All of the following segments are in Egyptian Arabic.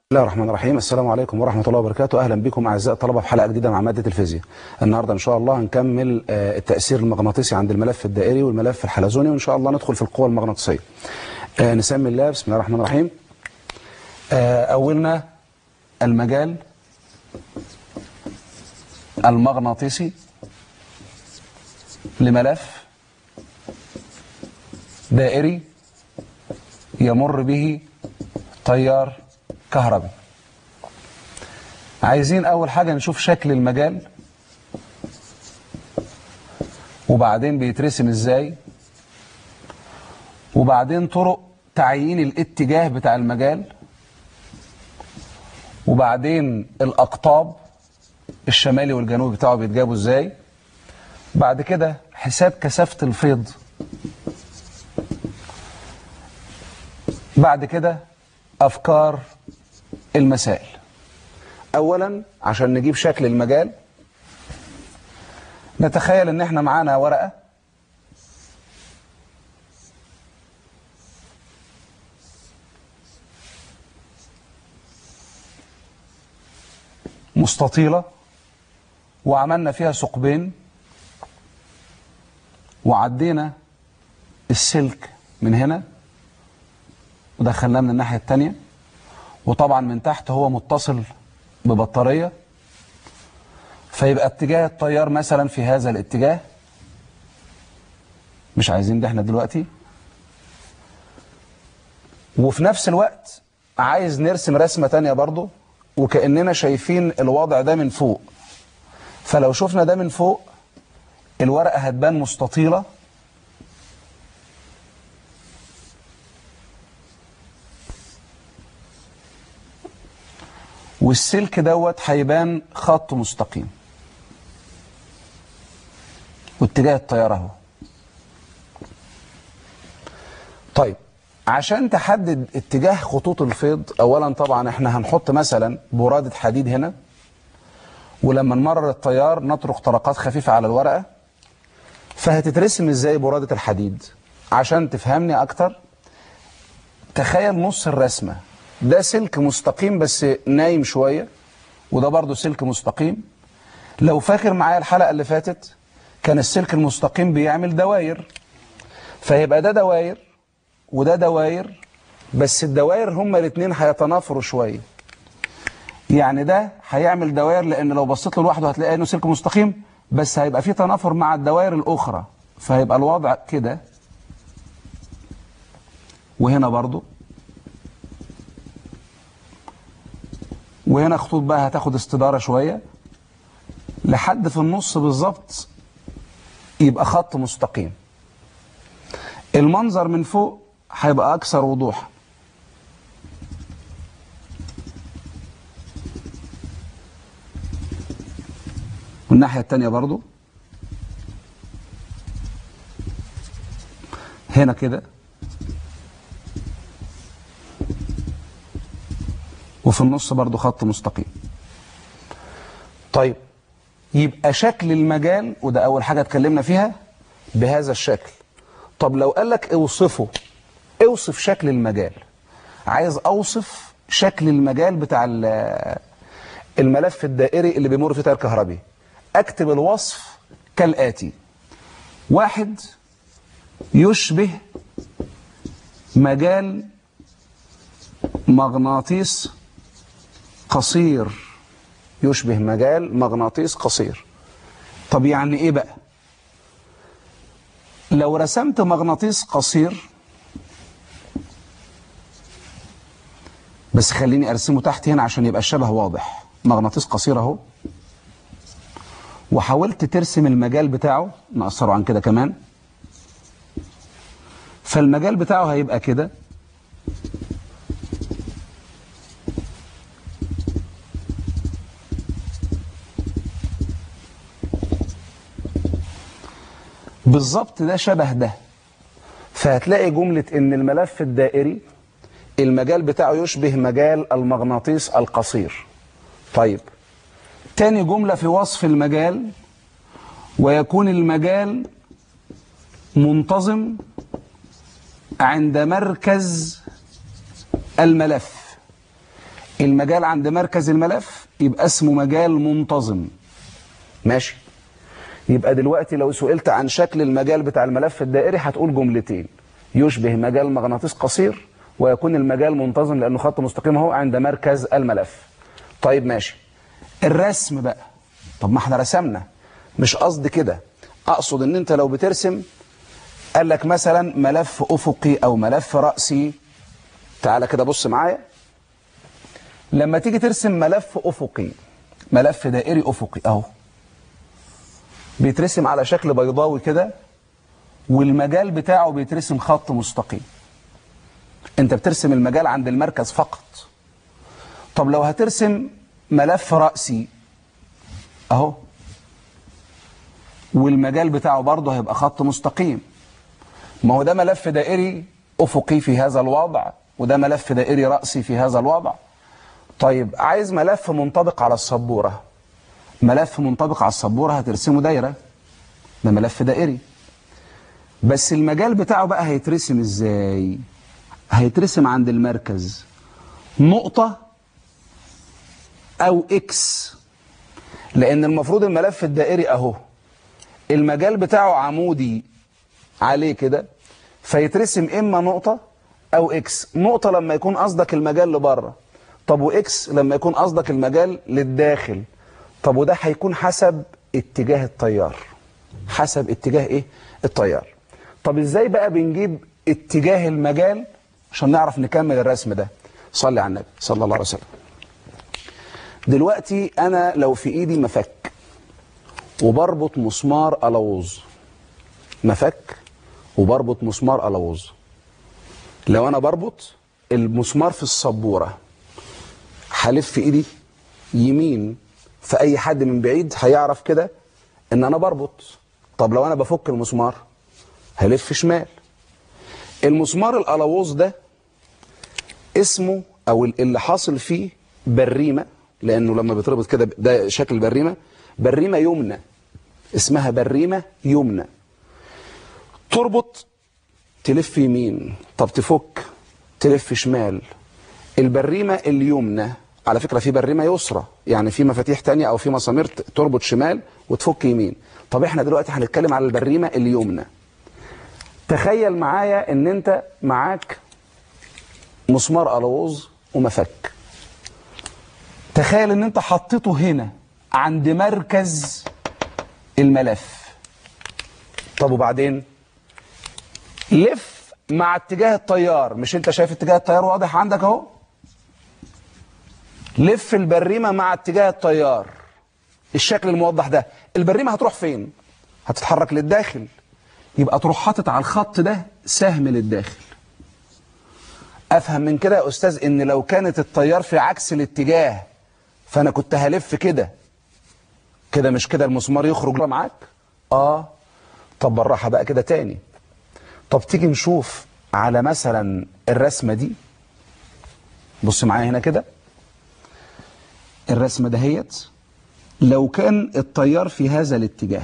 الله الرحمن الرحيم السلام عليكم ورحمة الله وبركاته أهلا بكم أعزائي الطلبة في حلقة جديدة مع مادة الفيزياء النهاردة إن شاء الله هنكمل آه، التأثير المغناطيسي عند الملف الدائري والملف الحلزوني وإن شاء الله ندخل في القوى المغناطيسية آه، نسمي الله بسم الله الرحمن الرحيم آه، أولنا المجال المغناطيسي لملف دائري يمر به تيار كهربي عايزين أول حاجة نشوف شكل المجال وبعدين بيترسم ازاي وبعدين طرق تعيين الاتجاه بتاع المجال وبعدين الأقطاب الشمالي والجنوبي بتاعه بيتجابوا ازاي بعد كده حساب كثافة الفيض بعد كده أفكار المسائل أولا عشان نجيب شكل المجال نتخيل ان احنا معانا ورقة مستطيلة وعملنا فيها ثقبين وعدينا السلك من هنا ودخلناه من الناحية التانية وطبعا من تحت هو متصل ببطارية فيبقى اتجاه التيار مثلا في هذا الاتجاه مش عايزين ده احنا دلوقتي وفي نفس الوقت عايز نرسم رسمة تانية برضو وكأننا شايفين الوضع ده من فوق فلو شفنا ده من فوق الورقة هتبان مستطيلة والسلك دوت هيبان خط مستقيم واتجاه التيار اهو طيب عشان تحدد اتجاه خطوط الفيض اولا طبعا احنا هنحط مثلا برادة حديد هنا ولما نمرر التيار نطرق طرقات خفيفة على الورقة فهتترسم ازاي برادة الحديد عشان تفهمني اكتر تخيل نص الرسمة ده سلك مستقيم بس نايم شوية وده برضو سلك مستقيم لو فاكر معايا الحلقة اللي فاتت كان السلك المستقيم بيعمل دواير فيبقى ده دواير وده دواير بس الدواير هما الاثنين هيتنافروا شوية يعني ده هيعمل دواير لان لو بصيت له لوحده هتلاقي انه سلك مستقيم بس هيبقى فيه تنافر مع الدوائر الاخرى فهيبقى الوضع كده وهنا برضو وهنا خطوط بقى هتاخد استدارة شوية لحد في النص بالظبط يبقى خط مستقيم المنظر من فوق هيبقى أكثر وضوحا والناحية التانية برضو هنا كده وفي النص برضو خط مستقيم طيب يبقى شكل المجال وده أول حاجة اتكلمنا فيها بهذا الشكل طب لو قال لك اوصفه اوصف شكل المجال عايز اوصف شكل المجال بتاع الملف الدائري اللي بيمر فيه تيار كهربي اكتب الوصف كالآتي واحد يشبه مجال مغناطيس قصير يشبه مجال مغناطيس قصير طب يعني ايه بقى لو رسمت مغناطيس قصير بس خليني ارسمه تحت هنا عشان يبقى الشبه واضح مغناطيس قصير اهو وحاولت ترسم المجال بتاعه نقصره عن كده كمان فالمجال بتاعه هيبقى كده بالظبط ده شبه ده فهتلاقي جملة ان الملف الدائري المجال بتاعه يشبه مجال المغناطيس القصير طيب تاني جملة في وصف المجال ويكون المجال منتظم عند مركز الملف المجال عند مركز الملف يبقى اسمه مجال منتظم ماشي يبقى دلوقتي لو سئلت عن شكل المجال بتاع الملف الدائري هتقول جملتين يشبه مجال مغناطيس قصير ويكون المجال منتظم لأنه خط مستقيم اهو عند مركز الملف طيب ماشي الرسم بقى طب ما احنا رسمنا مش قصدي كده اقصد ان انت لو بترسم قال لك مثلا ملف افقي او ملف رأسي تعالى كده بص معايا لما تيجي ترسم ملف افقي ملف دائري افقي اهو بيترسم على شكل بيضاوي كده والمجال بتاعه بيترسم خط مستقيم انت بترسم المجال عند المركز فقط طب لو هترسم ملف رأسي اهو والمجال بتاعه برضه هيبقى خط مستقيم ما هو ده ملف دائري افقي في هذا الوضع وده ملف دائري رأسي في هذا الوضع طيب عايز ملف منطبق على السبورة ملف منطبق على السبورة هترسمه دايرة ده ملف دائري بس المجال بتاعه بقى هيترسم ازاي هيترسم عند المركز نقطة او اكس لان المفروض الملف الدائري اهو المجال بتاعه عمودي عليه كده فيترسم اما نقطة او اكس نقطة لما يكون قصدك المجال لبره طب واكس لما يكون قصدك المجال للداخل طب وده هيكون حسب اتجاه التيار حسب اتجاه ايه التيار طب ازاي بقى بنجيب اتجاه المجال عشان نعرف نكمل الرسم ده صلي على النبي صلى الله عليه وسلم دلوقتي انا لو في ايدي مفك وبربط مسمار الوز مفك وبربط مسمار الوز لو انا بربط المسمار في السبوره هلف في ايدي يمين فاي حد من بعيد هيعرف كده ان انا بربط طب لو انا بفك المسمار هلف شمال المسمار الالوز ده اسمه او اللي حاصل فيه بريمه لانه لما بيتربط كده ده شكل البريمه بريمه يمنى اسمها بريمه يمنى تربط تلف يمين طب تفك تلف شمال البريمه اليمنى على فكره في بريمه يسرى يعني في مفاتيح تانية او في مسامير تربط شمال وتفك يمين طب احنا دلوقتي هنتكلم على البريمه اليمنى تخيل معايا ان انت معاك مسمار الوز ومفك تخيل ان انت حطيته هنا عند مركز الملف طب وبعدين لف مع اتجاه التيار مش انت شايف اتجاه التيار واضح عندك اهو لف البريمة مع اتجاه التيار الشكل الموضح ده البريمة هتروح فين هتتحرك للداخل يبقى تروح حاطط على الخط ده سهم للداخل افهم من كده يا استاذ ان لو كانت التيار في عكس الاتجاه فانا كنت هلف كده كده مش كده المسمار يخرج معاك اه طب بالراحه بقى كده تاني طب تيجي نشوف على مثلا الرسمه دي بص معايا هنا كده الرسمه دهيت لو كان التيار في هذا الاتجاه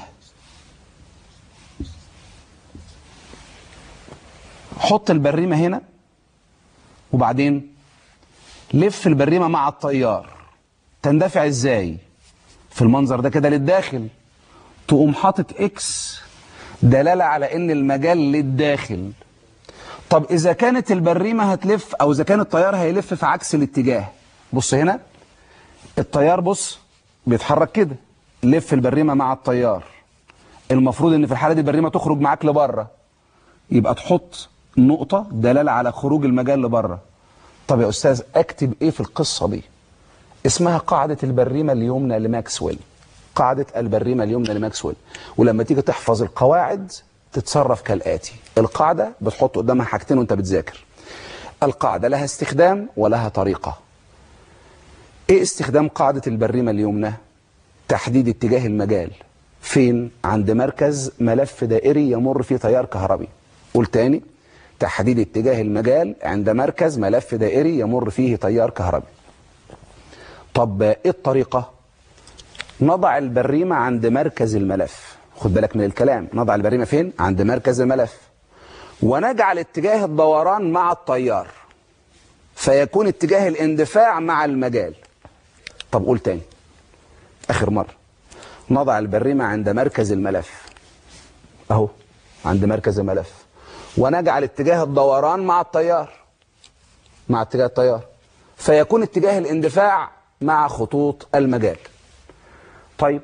حط البريمه هنا وبعدين لف البريمه مع التيار تندفع ازاي في المنظر ده كده للداخل تقوم حاطط اكس دلاله على ان المجال للداخل طب اذا كانت البريمه هتلف او اذا كان التيار هيلف في عكس الاتجاه بص هنا التيار بص بيتحرك كده لف البريمه مع التيار المفروض ان في الحاله دي البريمه تخرج معاك لبره يبقى تحط نقطه دلاله على خروج المجال لبره طب يا استاذ اكتب ايه في القصه دي اسمها قاعده البريمه اليمنى لماكسويل قاعده البريمه اليمنى لماكسويل ولما تيجي تحفظ القواعد تتصرف كالاتي القاعده بتحط قدامها حاجتين وانت بتذاكر القاعده لها استخدام ولها طريقه ايه استخدام قاعده البريمه اليمنى تحديد اتجاه المجال فين عند مركز ملف دائري يمر فيه تيار كهربي قول تاني تحديد اتجاه المجال عند مركز ملف دائري يمر فيه تيار كهربي طب ايه الطريقة نضع البريمة عند مركز الملف خد بالك من الكلام نضع البريمة فين عند مركز الملف ونجعل اتجاه الدوران مع التيار فيكون اتجاه الاندفاع مع المجال طب قول تاني آخر مرة نضع البريمة عند مركز الملف أهو عند مركز الملف ونجعل اتجاه الدوران مع التيار مع اتجاه التيار فيكون اتجاه الاندفاع مع خطوط المجال طيب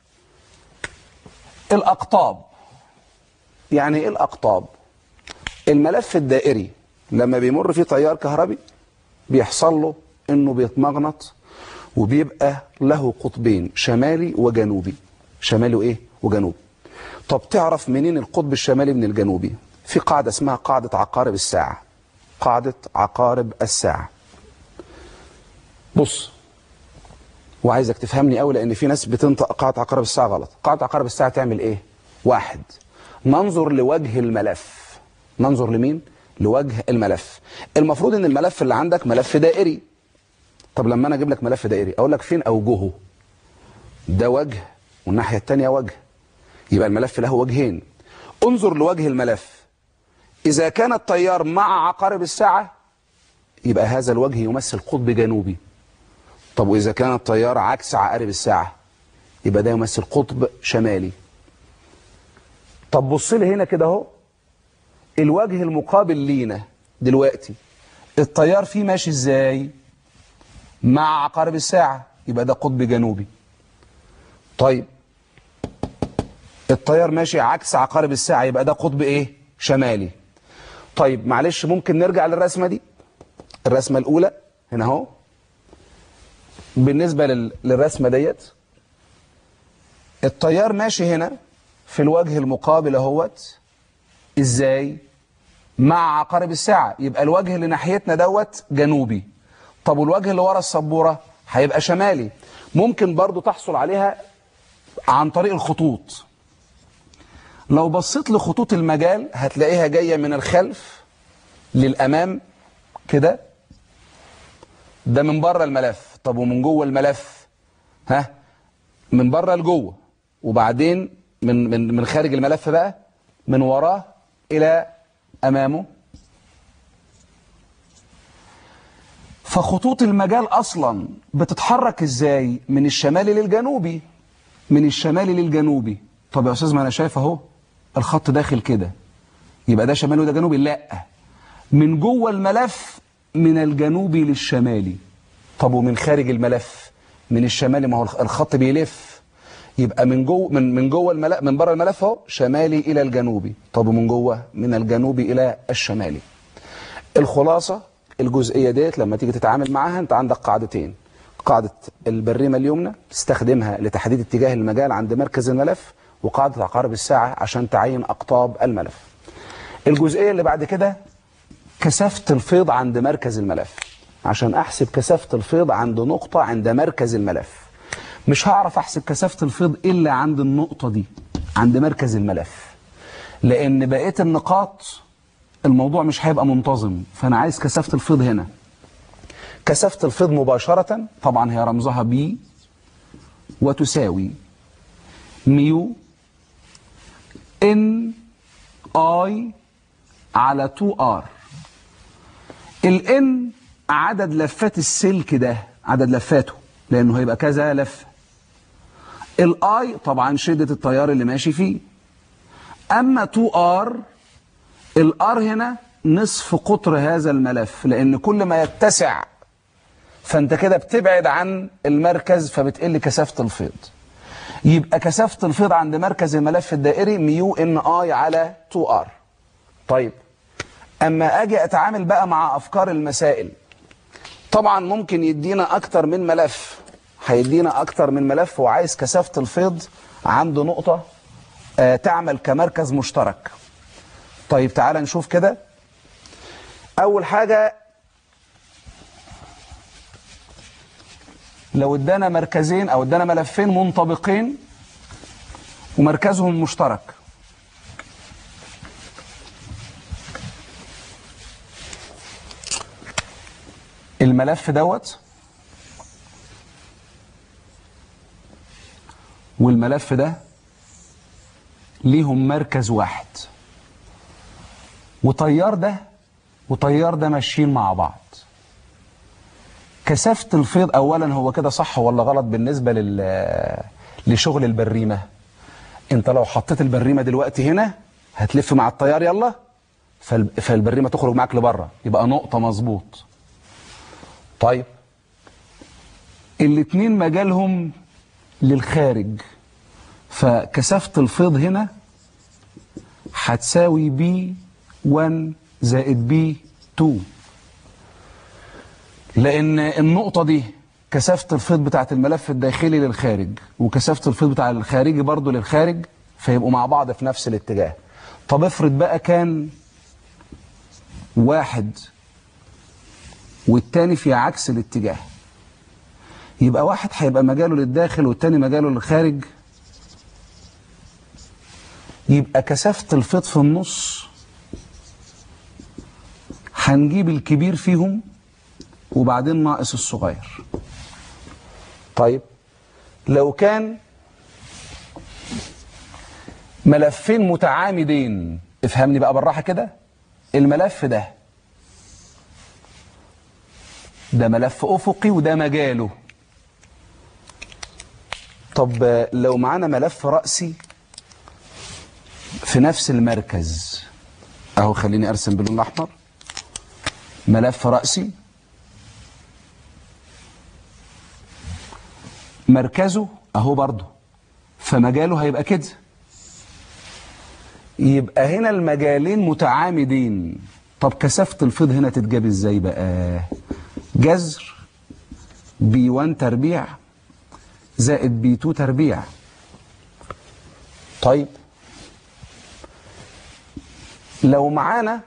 الأقطاب يعني ايه الأقطاب الملف الدائري لما بيمر فيه تيار كهربي بيحصل له انه بيتمغنط وبيبقى له قطبين شمالي وجنوبي شمالي وايه وجنوبي طب تعرف منين القطب الشمالي من الجنوبي في قاعدة اسمها قاعدة عقارب الساعة قاعدة عقارب الساعة بص وعايزك تفهمني قوي لان في ناس بتنطق قاعدة عقارب الساعة غلط قاعدة عقارب الساعة تعمل ايه واحد ننظر لوجه الملف ننظر لمين لوجه الملف المفروض ان الملف اللي عندك ملف دائري طب لما انا اجيب لك ملف دائري اقول لك فين اوجهه ده وجه والناحيه الثانيه وجه يبقى الملف له وجهين انظر لوجه الملف اذا كان التيار مع عقارب الساعه يبقى هذا الوجه يمثل قطب جنوبي طب واذا كان التيار عكس عقارب الساعه يبقى ده يمثل قطب شمالي طب بص لي هنا كده اهو الوجه المقابل لينا دلوقتي التيار فيه ماشي ازاي مع عقارب الساعة يبقى ده قطب جنوبي طيب التيار ماشي عكس عقارب الساعة يبقى ده قطب ايه شمالي طيب معلش ممكن نرجع للرسمة دي الرسمة الأولى هنا اهو بالنسبة لل... للرسمة ديت التيار ماشي هنا في الوجه المقابل اهوت ازاي مع عقارب الساعة يبقى الوجه اللي ناحيتنا دوت جنوبي طب والوجه اللي ورا السبورة هيبقى شمالي ممكن برضو تحصل عليها عن طريق الخطوط لو بصيت لخطوط المجال هتلاقيها جاية من الخلف للأمام كده ده من بره الملف طب ومن جوه الملف ها من بره لجوه وبعدين من من من خارج الملف بقى من وراه إلى أمامه فخطوط المجال أصلا بتتحرك إزاي من الشمالي للجنوبي من الشمالي للجنوبي طب يا أستاذ ما أنا شايف أهو الخط داخل كده يبقى ده شمالي وده جنوبي لا من جوه الملف من الجنوبي للشمالي طب ومن خارج الملف من الشمالي ما هو الخط بيلف يبقى من جوه من من جوه الملف من بره الملف اهو شمالي الى الجنوبي طب ومن جوه من الجنوبي الى الشمالي الخلاصه الجزئيه ديت لما تيجي تتعامل معاها انت عندك قاعدتين قاعده البريمه اليمنى تستخدمها لتحديد اتجاه المجال عند مركز الملف وقاعده عقارب الساعه عشان تعين اقطاب الملف الجزئيه اللي بعد كده كثافه الفيض عند مركز الملف عشان احسب كثافه الفيض عند نقطه عند مركز الملف مش هعرف احسب كثافه الفيض الا عند النقطه دي عند مركز الملف لان بقيه النقاط الموضوع مش هيبقى منتظم فانا عايز كثافه الفيض هنا كثافه الفيض مباشره طبعا هي رمزها بي وتساوي ميو ان اي على 2 ار الان عدد لفات السلك ده عدد لفاته لانه هيبقى كذا لفه الاي طبعا شدة التيار اللي ماشي فيه اما 2 ار الار هنا نصف قطر هذا الملف لان كل ما يتسع فانت كده بتبعد عن المركز فبتقل كثافة الفيض يبقى كثافة الفيض عند مركز الملف الدائري ميو ان اي على 2 ار طيب اما اجي اتعامل بقى مع افكار المسائل طبعا ممكن يدينا اكتر من ملف هيدينا اكتر من ملف وعايز كثافه الفيض عنده نقطه آه تعمل كمركز مشترك طيب تعال نشوف كده اول حاجه لو ادانا مركزين او ادانا ملفين منطبقين ومركزهم مشترك الملف دوت والملف ده ليهم مركز واحد وطيار ده وطيار ده ماشيين مع بعض كثافة الفيض أولا هو كده صح ولا غلط بالنسبة لل لشغل البريمة انت لو حطيت البريمة دلوقتي هنا هتلف مع التيار يلا فال- فالبريمة تخرج معاك لبره يبقى نقطة مظبوط طيب الاتنين مجالهم للخارج فكثافة الفيض هنا هتساوي بي 1 زائد بي 2 لان النقطه دي كثافه الفيض بتاعه الملف الداخلي للخارج وكثافه الفيض بتاع الخارجي برضو للخارج فيبقوا مع بعض في نفس الاتجاه طب افرض بقى كان واحد والتاني في عكس الاتجاه يبقى واحد هيبقى مجاله للداخل والتاني مجاله للخارج يبقى كثافة الفيض في النص هنجيب الكبير فيهم وبعدين ناقص الصغير طيب لو كان ملفين متعامدين افهمني بقى بالراحة كده الملف ده ده ملف أفقي وده مجاله طب لو معانا ملف رأسي في نفس المركز اهو خليني ارسم باللون الاحمر ملف رأسي مركزه اهو برضه فمجاله هيبقى كده يبقى هنا المجالين متعامدين طب كثافة الفيض هنا تتجاب ازاي بقى جذر بي 1 تربيع زائد بي 2 تربيع طيب لو معانا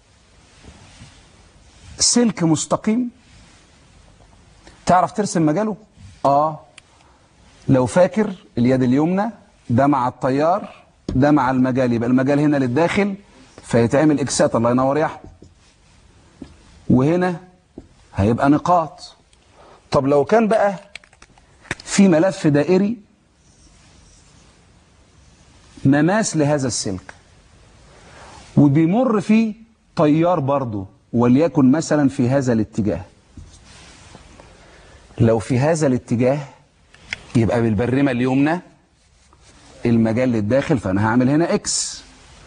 سلك مستقيم تعرف ترسم مجاله اه لو فاكر اليد اليمنى ده مع التيار ده مع المجال يبقى المجال هنا للداخل فيتعمل اكسات الله ينور يا احمد وهنا هيبقى نقاط طب لو كان بقى في ملف دائري مماس لهذا السلك وبيمر فيه تيار برضه وليكن مثلا في هذا الاتجاه لو في هذا الاتجاه يبقى بالبرمة اليمنى المجال للداخل فانا هعمل هنا اكس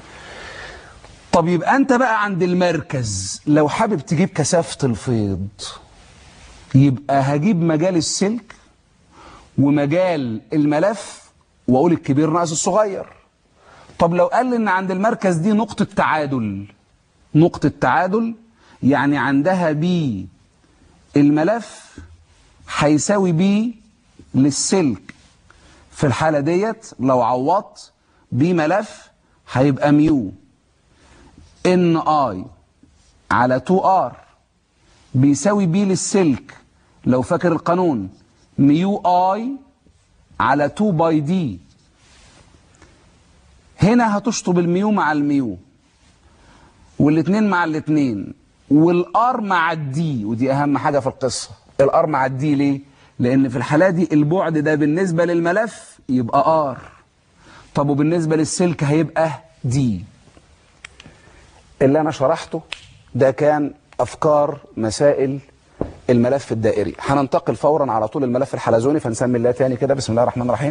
طب يبقى انت بقى عند المركز لو حابب تجيب كثافة الفيض يبقى هجيب مجال السلك ومجال الملف واقول الكبير ناقص الصغير طب لو قال لي ان عند المركز دي نقطة تعادل نقطة تعادل يعني عندها بي الملف هيساوي بي للسلك في الحالة ديت لو عوضت بي ملف هيبقى ميو ان اي على 2 ار بيساوي بي للسلك لو فاكر القانون ميو اي على 2 باي دي هنا هتشطب الميو مع الميو والاثنين مع الاثنين والار مع الدي ودي اهم حاجة في القصة الار مع الدي ليه لان في الحالة دي البعد ده بالنسبة للملف يبقى ار طب وبالنسبة للسلك هيبقى دي اللي انا شرحته ده كان افكار مسائل الملف الدائري هننتقل فورا على طول الملف الحلزوني فنسمي الله تاني كده بسم الله الرحمن الرحيم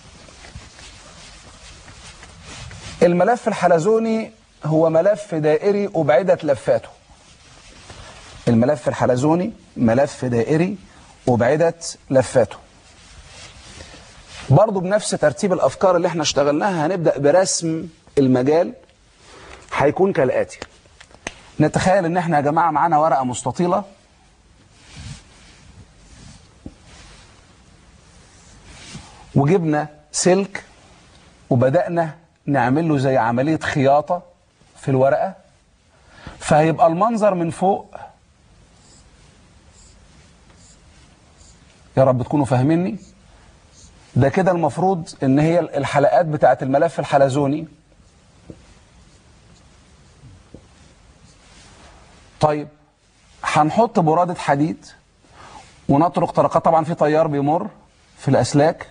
الملف الحلزوني هو ملف دائري أبعدت لفاته الملف الحلزوني ملف دائري أبعدت لفاته برضو بنفس ترتيب الأفكار اللي احنا اشتغلناها هنبدأ برسم المجال هيكون كالآتي نتخيل ان احنا يا جماعة معانا ورقة مستطيلة وجبنا سلك وبدأنا نعمل له زي عملية خياطة في الورقة فهيبقى المنظر من فوق يا رب تكونوا فاهميني ده كده المفروض ان هي الحلقات بتاعت الملف الحلزوني طيب هنحط برادة حديد ونطرق طرقات طبعا في تيار بيمر في الأسلاك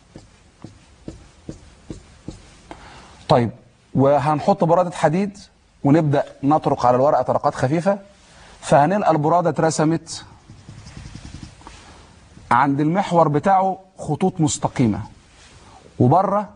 طيب وهنحط برادة حديد ونبدأ نطرق على الورقة طرقات خفيفة فهنلقى البرادة اترسمت عند المحور بتاعه خطوط مستقيمة وبره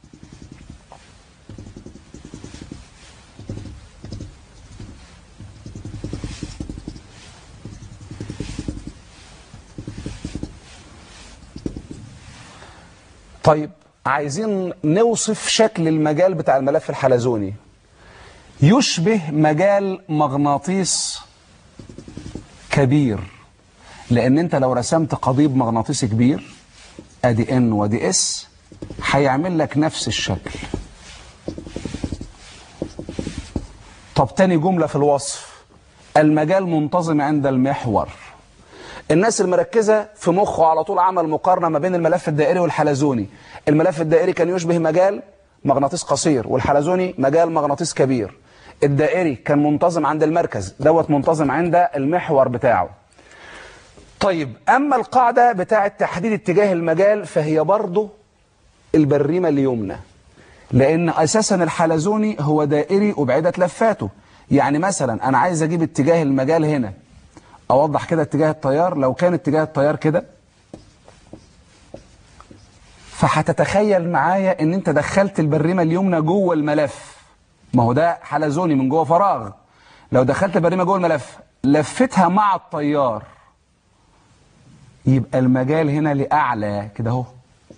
طيب عايزين نوصف شكل المجال بتاع الملف الحلزوني يشبه مجال مغناطيس كبير لان انت لو رسمت قضيب مغناطيسي كبير ادي ان وادي اس هيعمل لك نفس الشكل طب تاني جملة في الوصف المجال منتظم عند المحور الناس المركزة في مخه على طول عمل مقارنة ما بين الملف الدائري والحلزوني الملف الدائري كان يشبه مجال مغناطيس قصير والحلزوني مجال مغناطيس كبير الدائري كان منتظم عند المركز دوت منتظم عند المحور بتاعه طيب أما القاعدة بتاعة تحديد اتجاه المجال فهي برضه البريمة اليمنى لأن أساسا الحلزوني هو دائري وبعدة لفاته يعني مثلا أنا عايز أجيب اتجاه المجال هنا أوضح كده اتجاه التيار لو كان اتجاه التيار كده فهتتخيل معايا ان انت دخلت البريمة اليمنى جوه الملف ما هو ده حلزوني من جوه فراغ لو دخلت البريمة جوه الملف لفتها مع التيار يبقى المجال هنا لأعلى كده اهو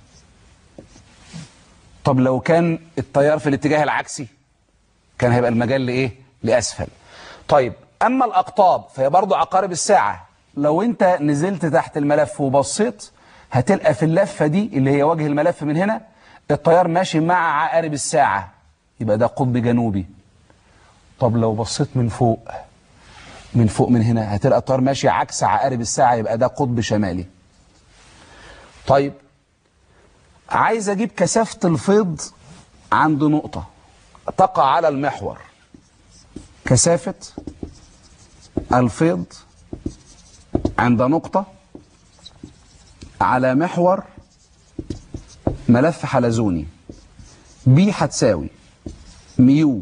طب لو كان التيار في الاتجاه العكسي كان هيبقى المجال لإيه؟ لأسفل طيب أما الأقطاب فهي برضو عقارب الساعة لو أنت نزلت تحت الملف وبصيت هتلقى في اللفة دي اللي هي وجه الملف من هنا التيار ماشي مع عقارب الساعة يبقى ده قطب جنوبي طب لو بصيت من فوق من فوق من هنا هتلقى التيار ماشي عكس عقارب الساعة يبقى ده قطب شمالي طيب عايز اجيب كثافة الفيض عند نقطة تقع على المحور كثافة الفيض عند نقطة على محور ملف حلزوني بي هتساوي ميو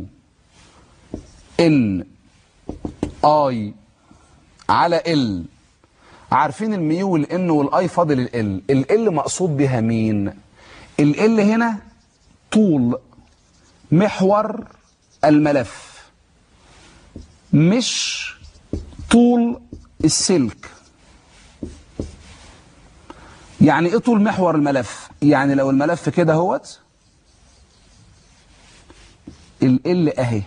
ان اي على ال عارفين الميو والان والاي فاضل ال ال مقصود بها مين ال هنا طول محور الملف مش طول السلك يعني ايه طول محور الملف يعني لو الملف كده اهوت ال اهي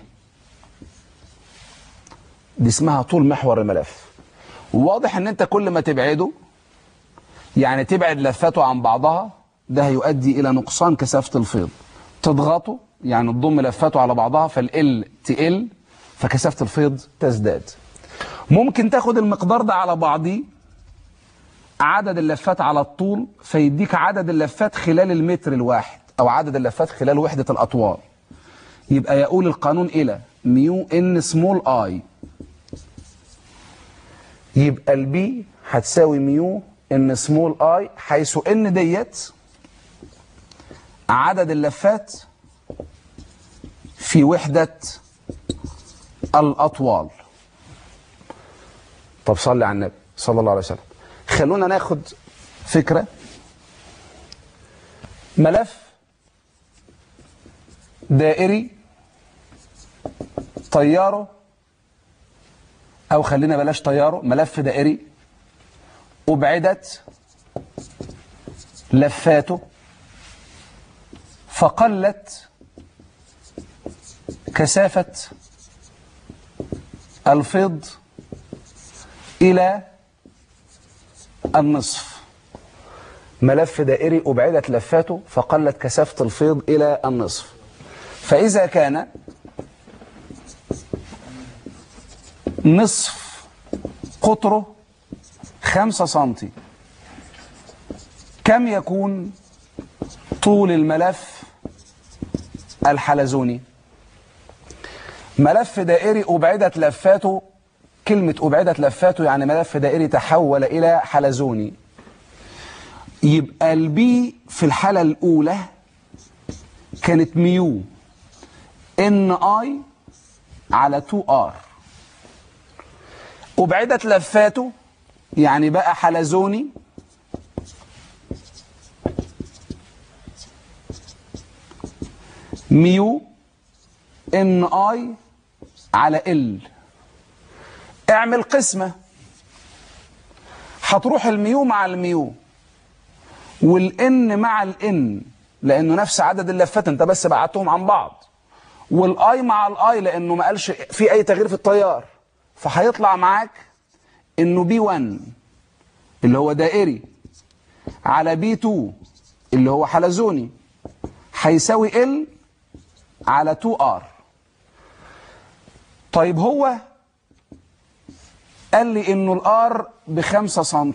دي اسمها طول محور الملف واضح ان انت كل ما تبعده يعني تبعد لفاته عن بعضها ده هيؤدي الى نقصان كثافه الفيض تضغطه يعني تضم لفاته على بعضها فال تقل فكثافه الفيض تزداد ممكن تاخد المقدار ده على بعضيه عدد اللفات على الطول فيديك عدد اللفات خلال المتر الواحد او عدد اللفات خلال وحده الاطوال يبقى يقول القانون الى ميو ان سمول اي يبقى البي هتساوي ميو ان سمول اي حيث ان ديت عدد اللفات في وحدة الأطوال طب صلي على النبي صلى الله عليه وسلم خلونا ناخد فكرة ملف دائري طياره أو خلينا بلاش طياره ملف دائري أبعدت لفاته فقلت كثافة الفيض إلى النصف ملف دائري أبعدت لفاته فقلت كثافة الفيض إلى النصف فإذا كان نصف قطره خمسة سنتي كم يكون طول الملف الحلزوني ملف دائري أبعدت لفاته كلمة أبعدت لفاته يعني ملف دائري تحول إلى حلزوني يبقى البي في الحالة الأولى كانت ميو ان اي على 2 ار أبعدت لفاته يعني بقى حلزوني ميو ان اي على ال اعمل قسمة هتروح الميو مع الميو والان مع الان لانه نفس عدد اللفات انت بس بعدتهم عن بعض والاي مع الاي لانه ما قالش في اي تغيير في التيار فهيطلع معاك انه بي 1 اللي هو دائري على بي 2 اللي هو حلزوني هيساوي ال على 2 ار طيب هو قال لي انه الار ب 5 سم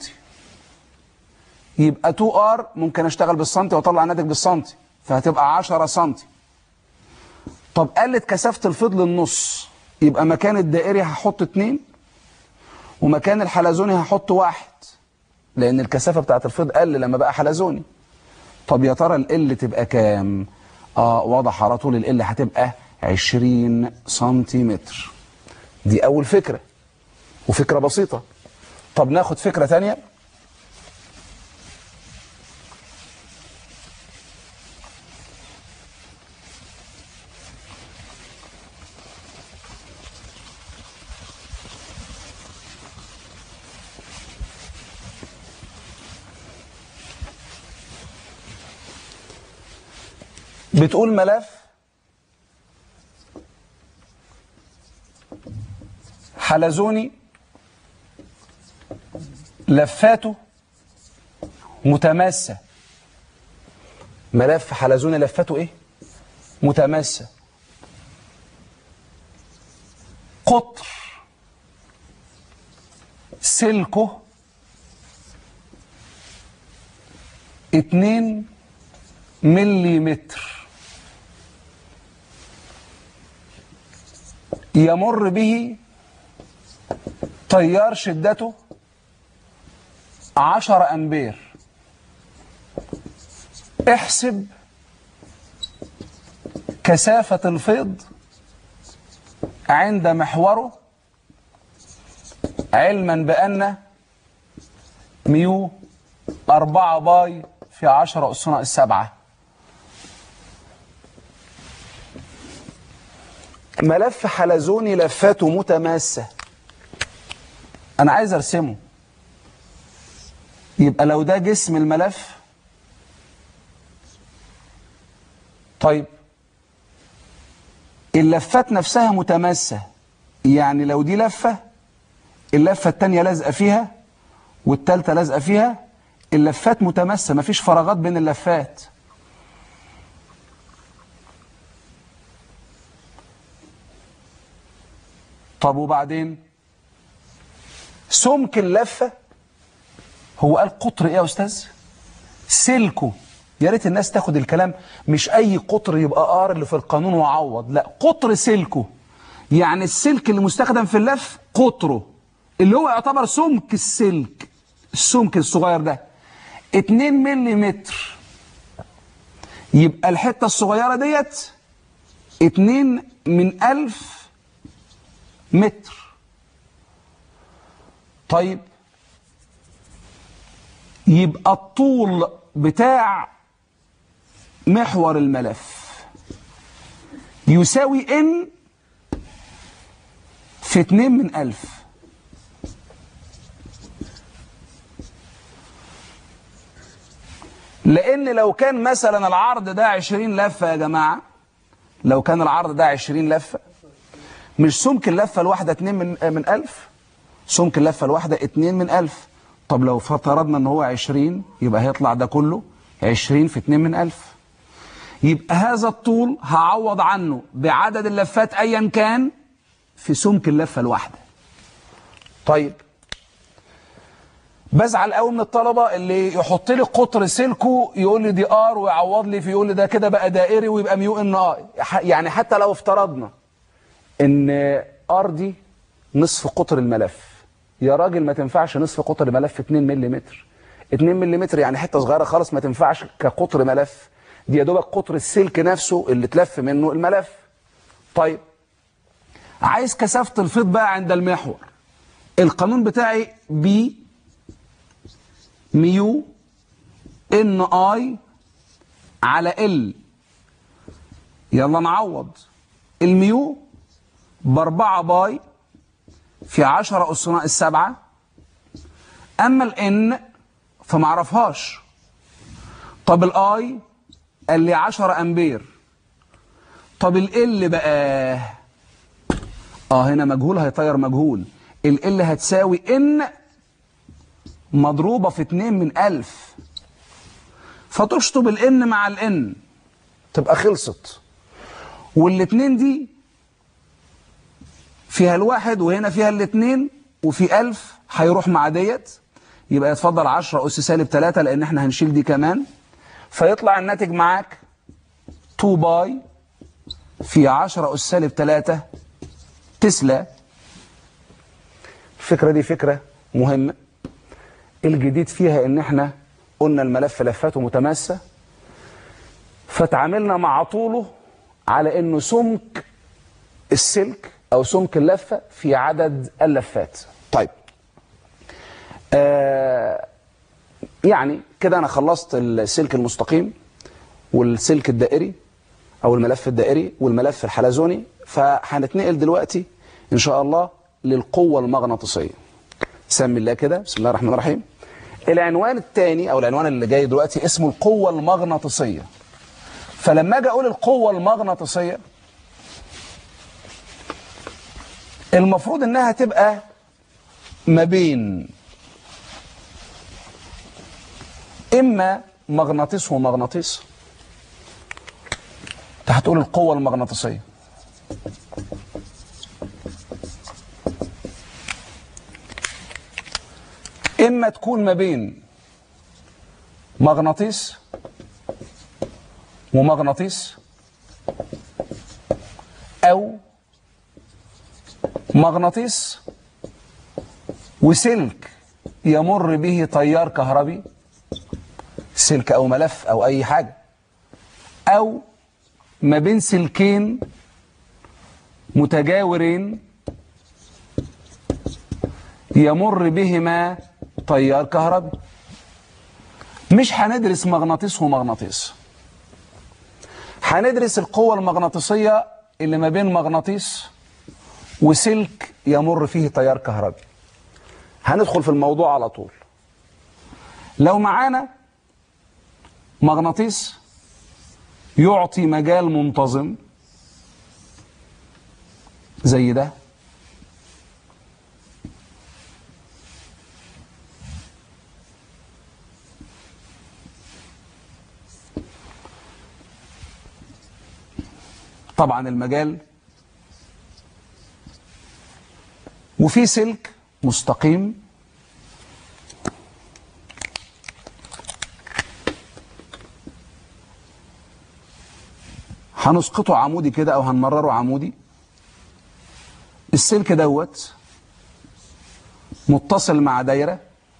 يبقى 2 ار ممكن اشتغل بالسنتي واطلع الناتج بالسنتي فهتبقى 10 سم طب قلت كثافه الفيض للنص يبقى مكان الدائري هحط 2 ومكان الحلزوني هحط واحد لان الكثافه بتاعت الفيض قل لما بقى حلزوني طب يا ترى ال تبقى كام اه واضح على طول ال هتبقى 20 سنتيمتر دي اول فكره وفكره بسيطه طب ناخد فكره ثانيه بتقول ملف حلزوني لفاته متماسة ملف حلزوني لفاته ايه متماسة قطر سلكه اتنين مليمتر يمر به تيار شدته عشر أمبير احسب كثافة الفيض عند محوره علما بأن ميو أربعة باي في عشرة أس ناقص سبعة ملف حلزوني لفاته متماسة أنا عايز أرسمه يبقى لو ده جسم الملف طيب اللفات نفسها متماسة يعني لو دي لفة اللفة التانية لازقة فيها والتالتة لازقة فيها اللفات متماسة مفيش فراغات بين اللفات طب وبعدين سمك اللفة هو قال قطر ايه يا استاذ سلكه يا ريت الناس تاخد الكلام مش اي قطر يبقى ار اللي في القانون وعوض لا قطر سلكه يعني السلك اللي مستخدم في اللف قطره اللي هو يعتبر سمك السلك السمك الصغير ده 2 ملم يبقى الحته الصغيره ديت 2 من 1000 متر طيب يبقى الطول بتاع محور الملف يساوي ان في 2 من 1000 لان لو كان مثلا العرض ده 20 لفه يا جماعه لو كان العرض ده 20 لفه مش سمك اللفه الواحده 2 من من 1000 سمك اللفه الواحده 2 من 1000 طب لو فرضنا ان هو 20 يبقى هيطلع ده كله 20 في 2 من 1000 يبقى هذا الطول هعوض عنه بعدد اللفات ايا كان في سمك اللفه الواحده طيب بزعل قوي من الطلبه اللي يحط لي قطر سلكه يقول لي دي ار ويعوض لي فيقول لي ده كده بقى دائري ويبقى ميو ان اي يعني حتى لو افترضنا ان ار دي نصف قطر الملف يا راجل ما تنفعش نصف قطر الملف 2 ملم 2 ملم يعني حته صغيره خالص ما تنفعش كقطر ملف دي يا دوبك قطر السلك نفسه اللي تلف منه الملف طيب عايز كثافه الفيض بقى عند المحور القانون بتاعي بي ميو ان اي على ال يلا نعوض الميو باربعة باي في عشرة أس ناقص سبعة أما الإن فمعرفهاش طب الآي قال لي 10 أمبير طب ال بقى اه هنا مجهول هيطير مجهول ال هتساوي ان مضروبة في 2 من 1000 فتشطب الان مع الان تبقى خلصت والاتنين دي فيها الواحد وهنا فيها الاتنين وفي 1000 هيروح مع ديت يبقى يتفضل 10 أس سالب 3 لأن احنا هنشيل دي كمان فيطلع الناتج معاك 2 باي في 10 أس سالب 3 تسلا الفكرة دي فكرة مهمة الجديد فيها ان احنا قلنا الملف لفاته متماسة فتعاملنا مع طوله على انه سمك السلك او سمك اللفة في عدد اللفات طيب آه يعني كده انا خلصت السلك المستقيم والسلك الدائري او الملف الدائري والملف الحلزوني فهنتنقل دلوقتي ان شاء الله للقوة المغناطيسية سمي الله كده بسم الله الرحمن الرحيم العنوان الثاني او العنوان اللي جاي دلوقتي اسمه القوة المغناطيسية فلما اجي اقول القوة المغناطيسية المفروض انها تبقى ما بين اما مغناطيس ومغناطيس انت هتقول القوة المغناطيسية اما تكون ما بين مغناطيس ومغناطيس او مغناطيس وسلك يمر به تيار كهربي سلك او ملف او اي حاجة او ما بين سلكين متجاورين يمر بهما تيار كهربي مش هندرس مغناطيس ومغناطيس هندرس القوة المغناطيسية اللي ما بين مغناطيس وسلك يمر فيه تيار كهربي هندخل في الموضوع على طول لو معانا مغناطيس يعطي مجال منتظم زي ده طبعا المجال وفي سلك مستقيم هنسقطه عمودي كده او هنمرره عمودي السلك دوت متصل مع دايرة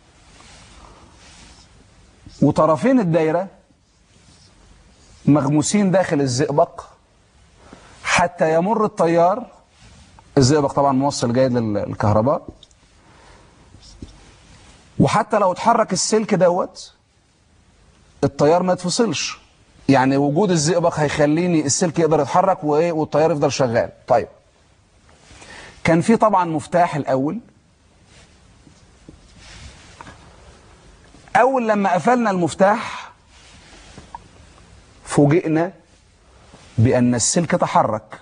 وطرفين الدايرة مغموسين داخل الزئبق حتى يمر التيار الزئبق طبعا موصل جيد للكهرباء وحتى لو اتحرك السلك دوت التيار ما يتفصلش يعني وجود الزئبق هيخليني السلك يقدر يتحرك وايه والتيار يفضل شغال طيب كان في طبعا مفتاح الاول اول لما قفلنا المفتاح فوجئنا بان السلك تحرك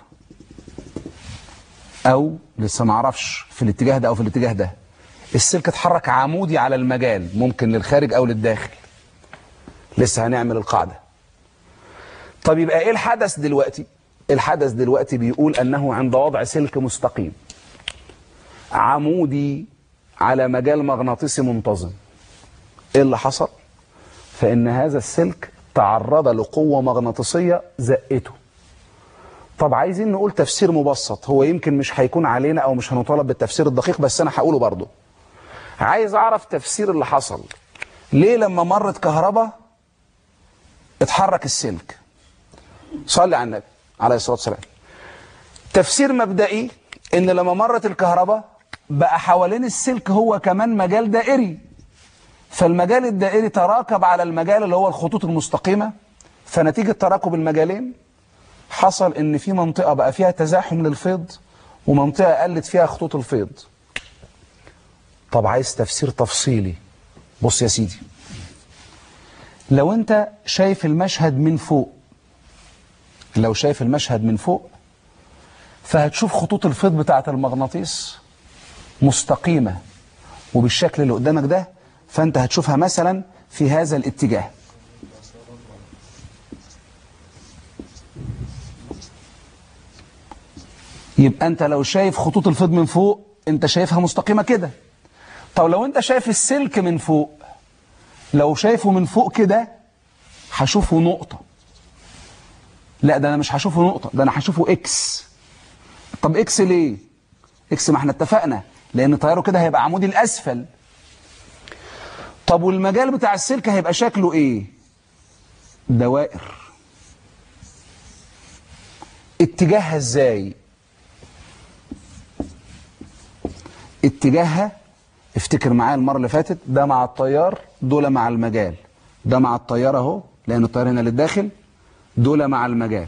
او لسه ما اعرفش في الاتجاه ده او في الاتجاه ده السلك اتحرك عمودي على المجال ممكن للخارج او للداخل لسه هنعمل القاعده طب يبقى ايه الحدث دلوقتي الحدث دلوقتي بيقول انه عند وضع سلك مستقيم عمودي على مجال مغناطيسي منتظم ايه اللي حصل فان هذا السلك تعرض لقوة مغناطيسية زقته طب عايزين نقول تفسير مبسط هو يمكن مش هيكون علينا او مش هنطالب بالتفسير الدقيق بس انا هقوله برضه عايز اعرف تفسير اللي حصل ليه لما مرت كهرباء اتحرك السلك صلي على النبي عليه الصلاة والسلام تفسير مبدئي ان لما مرت الكهرباء بقى حوالين السلك هو كمان مجال دائري فالمجال الدائري تراكب على المجال اللي هو الخطوط المستقيمة فنتيجة تراكب المجالين حصل ان في منطقة بقى فيها تزاحم للفيض ومنطقة قلت فيها خطوط الفيض طب عايز تفسير تفصيلي بص يا سيدي لو انت شايف المشهد من فوق لو شايف المشهد من فوق فهتشوف خطوط الفيض بتاعة المغناطيس مستقيمة وبالشكل اللي قدامك ده فانت هتشوفها مثلا في هذا الاتجاه يبقى انت لو شايف خطوط الفيض من فوق انت شايفها مستقيمة كده طب لو انت شايف السلك من فوق لو شايفه من فوق كده هشوفه نقطة لا ده انا مش هشوفه نقطة ده انا هشوفه اكس طب اكس ليه اكس ما احنا اتفقنا لان طياره كده هيبقى عمودي الاسفل طب والمجال بتاع السلك هيبقى شكله ايه دوائر اتجاهها ازاي اتجاهها افتكر معايا المرة اللي فاتت ده مع الطيار دول مع المجال ده مع الطيار اهو لان الطيار هنا للداخل دول مع المجال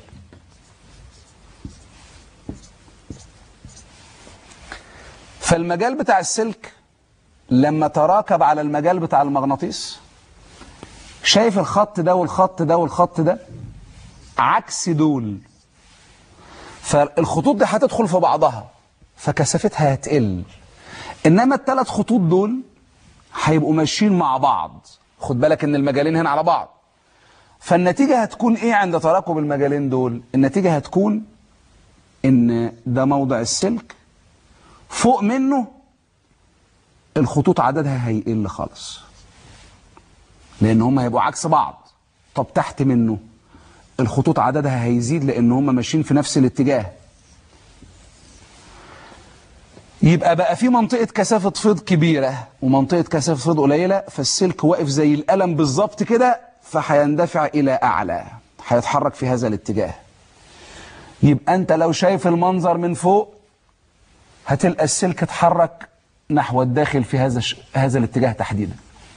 فالمجال بتاع السلك لما تراكب على المجال بتاع المغناطيس شايف الخط ده والخط ده والخط ده عكس دول فالخطوط دي هتدخل في بعضها فكثافتها هتقل انما الثلاث خطوط دول هيبقوا ماشيين مع بعض خد بالك ان المجالين هنا على بعض فالنتيجة هتكون ايه عند تراكب المجالين دول النتيجة هتكون ان ده موضع السلك فوق منه الخطوط عددها هيقل خالص لان هم هيبقوا عكس بعض طب تحت منه الخطوط عددها هيزيد لان هم ماشيين في نفس الاتجاه يبقى بقى في منطقة كثافة فيض كبيرة ومنطقة كثافة فيض قليلة فالسلك واقف زي القلم بالظبط كده فهيندفع إلى أعلى هيتحرك في هذا الاتجاه يبقى أنت لو شايف المنظر من فوق هتلقى السلك اتحرك نحو الداخل في هذا ش... هذا الاتجاه تحديدا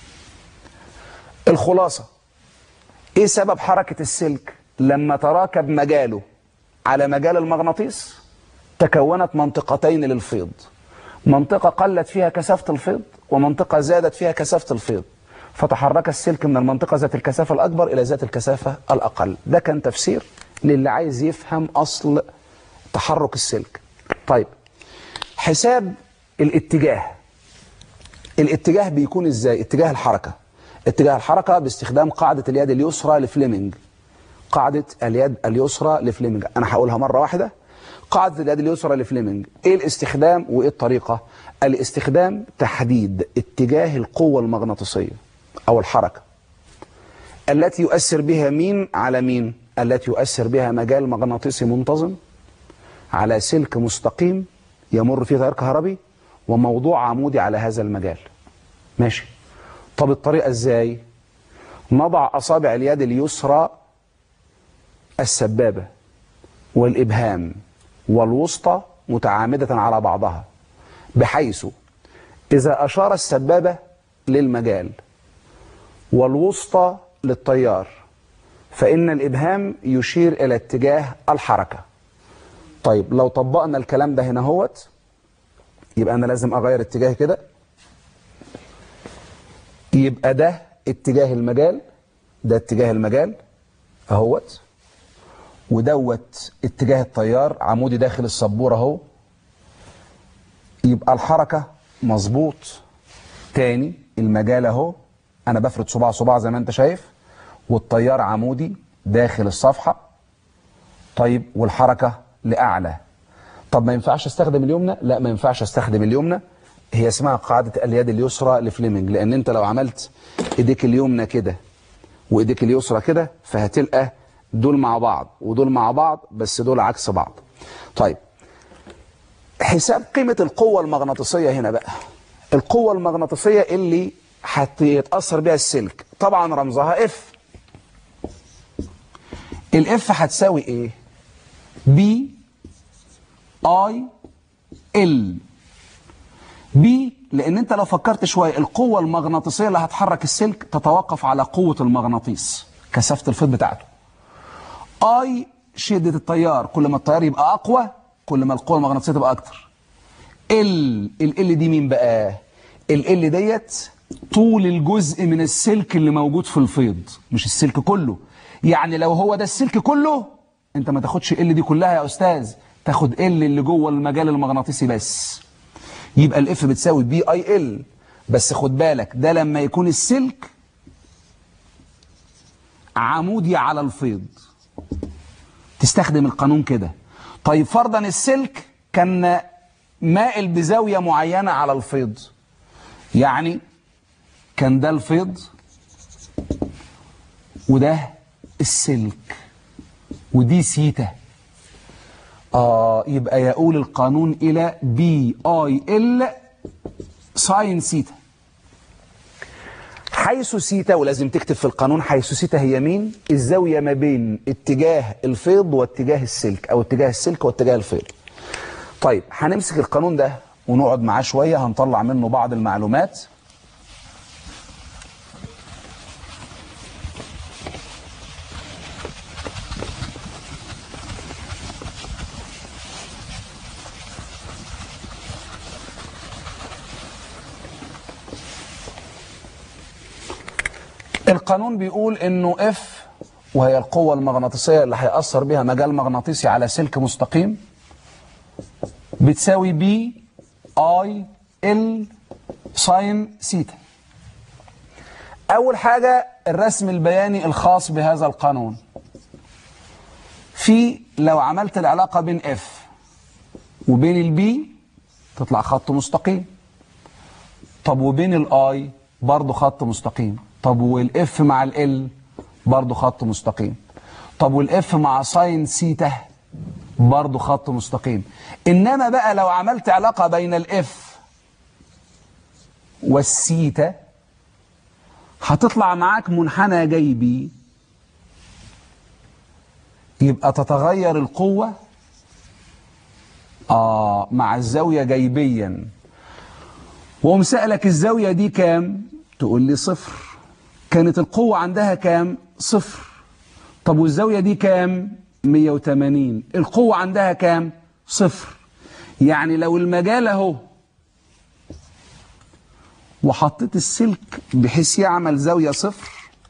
الخلاصة ايه سبب حركة السلك لما تراكب مجاله على مجال المغناطيس تكونت منطقتين للفيض منطقة قلت فيها كثافة الفيض ومنطقة زادت فيها كثافة الفيض فتحرك السلك من المنطقة ذات الكثافة الأكبر إلى ذات الكثافة الأقل ده كان تفسير للي عايز يفهم أصل تحرك السلك طيب حساب الاتجاه الاتجاه بيكون ازاي اتجاه الحركة اتجاه الحركة باستخدام قاعدة اليد اليسرى لفليمنج قاعدة اليد اليسرى لفليمنج انا هقولها مرة واحدة قاعدة اليد اليسرى لفليمنج ايه الاستخدام وايه الطريقة الاستخدام تحديد اتجاه القوة المغناطيسية او الحركة التي يؤثر بها مين على مين التي يؤثر بها مجال مغناطيسي منتظم على سلك مستقيم يمر فيه تيار كهربي وموضوع عمودي على هذا المجال ماشي طب الطريقة ازاي نضع أصابع اليد اليسرى السبابة والإبهام والوسطى متعامدة على بعضها بحيث إذا أشار السبابة للمجال والوسطى للتيار فإن الإبهام يشير إلى اتجاه الحركة طيب لو طبقنا الكلام ده هنا هوت يبقى أنا لازم أغير اتجاهي كده يبقى ده اتجاه المجال ده اتجاه المجال اهوت ودوت اتجاه التيار عمودي داخل السبورة اهو يبقى الحركة مظبوط تاني المجال اهو انا بفرد صباع صباع زي ما انت شايف والتيار عمودي داخل الصفحة طيب والحركة لأعلى طب ما ينفعش استخدم اليمنى لا ما ينفعش استخدم اليمنى هي اسمها قاعدة اليد اليسرى لفليمنج لأن أنت لو عملت إيديك اليمنى كده وإيديك اليسرى كده فهتلقى دول مع بعض ودول مع بعض بس دول عكس بعض طيب حساب قيمة القوة المغناطيسية هنا بقى القوة المغناطيسية اللي هيتأثر بها السلك طبعا رمزها اف الاف هتساوي ايه بي اي ال بي لان انت لو فكرت شويه القوه المغناطيسيه اللي هتحرك السلك تتوقف على قوه المغناطيس كثافه الفيض بتاعته اي شدة التيار كل ما التيار يبقى أقوى كل ما القوة المغناطيسية تبقى أكتر ال ال دي مين بقى ال ال ديت طول الجزء من السلك اللي موجود في الفيض مش السلك كله يعني لو هو ده السلك كله انت ما تاخدش ال دي كلها يا استاذ تاخد ال اللي جوه المجال المغناطيسي بس يبقى الاف بتساوي بي اي ال بس خد بالك ده لما يكون السلك عمودي على الفيض تستخدم القانون كده طيب فرضا السلك كان مائل بزاوية معينة على الفيض يعني كان ده الفيض وده السلك ودي سيتا آه يبقى يقول القانون إلى بي آي ال ساين سيتا حيث سيتا ولازم تكتب في القانون حيث سيتا هي مين الزاوية ما بين اتجاه الفيض واتجاه السلك أو اتجاه السلك واتجاه الفيض طيب هنمسك القانون ده ونقعد معاه شوية هنطلع منه بعض المعلومات القانون بيقول انه اف وهي القوة المغناطيسية اللي هيأثر بها مجال مغناطيسي على سلك مستقيم بتساوي بي اي ال ساين سيتا اول حاجة الرسم البياني الخاص بهذا القانون في لو عملت العلاقة بين اف وبين البي تطلع خط مستقيم طب وبين الاي برضه خط مستقيم طب والاف مع ال برضه خط مستقيم طب والاف مع ساين سيتا برضه خط مستقيم انما بقى لو عملت علاقة بين الاف والسيتا هتطلع معاك منحنى جيبي يبقى تتغير القوة آه مع الزاوية جيبيا وقوم سألك الزاوية دي كام تقول لي صفر كانت القوة عندها كام صفر طب والزاوية دي كام 180 القوة عندها كام صفر يعني لو المجال اهو وحطيت السلك بحيث يعمل زاوية صفر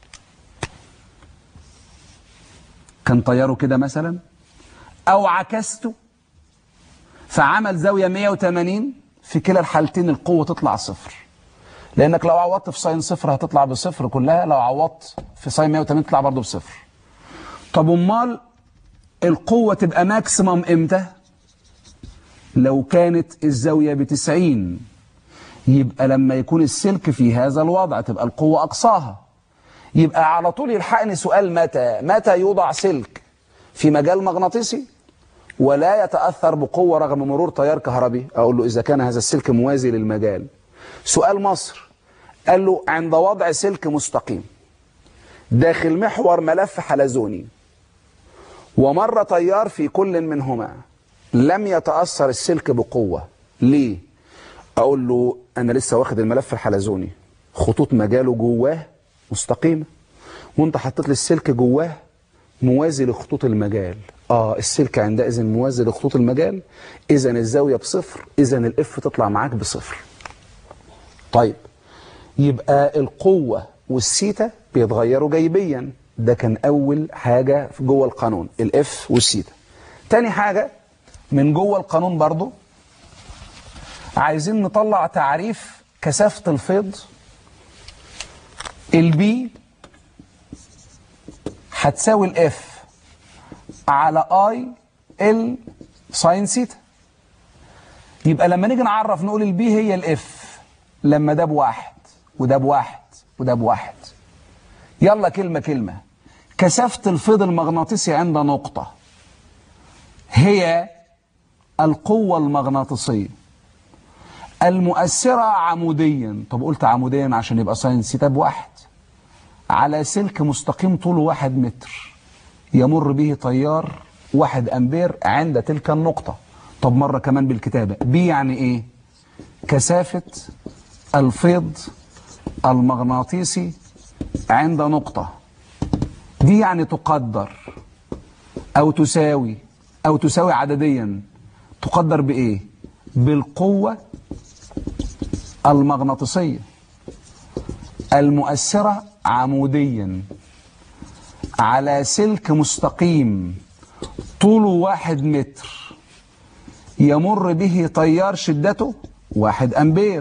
كان طياره كده مثلا او عكسته فعمل زاوية 180 في كلا الحالتين القوة تطلع صفر لانك لو عوضت في ساين صفر هتطلع بصفر كلها لو عوضت في ساين 180 تطلع برضه بصفر طب امال القوة تبقى ماكسيمم امتى لو كانت الزاوية بتسعين يبقى لما يكون السلك في هذا الوضع تبقى القوة أقصاها يبقى على طول يلحقني سؤال متى متى يوضع سلك في مجال مغناطيسي ولا يتأثر بقوة رغم مرور تيار كهربي أقول له إذا كان هذا السلك موازي للمجال سؤال مصر قال له عند وضع سلك مستقيم داخل محور ملف حلزوني ومر تيار في كل منهما لم يتأثر السلك بقوة ليه؟ أقول له أنا لسه واخد الملف الحلزوني خطوط مجاله جواه مستقيمة وانت حطيت لي السلك جواه موازي لخطوط المجال اه السلك عندئذ موازي لخطوط المجال اذا الزاوية بصفر اذا الاف تطلع معاك بصفر طيب يبقى القوة والسيتا بيتغيروا جيبيا ده كان اول حاجة في جوه القانون الاف والسيتا تاني حاجة من جوه القانون برضو عايزين نطلع تعريف كثافة الفيض البي هتساوي الاف على اي ال ساين سيتا يبقى لما نيجي نعرف نقول البي هي الاف لما ده بواحد وده بواحد وده بواحد يلا كلمة كلمة كثافة الفيض المغناطيسي عند نقطة هي القوة المغناطيسية المؤثرة عموديا طب قلت عموديا عشان يبقى ساين سيتا بواحد على سلك مستقيم طوله واحد متر يمر به تيار واحد أمبير عند تلك النقطة طب مرة كمان بالكتابة بي يعني إيه كثافة الفيض المغناطيسي عند نقطة دي يعني تقدر أو تساوي أو تساوي عدديا تقدر بإيه بالقوة المغناطيسية المؤثرة عموديا على سلك مستقيم طوله واحد متر يمر به تيار شدته واحد أمبير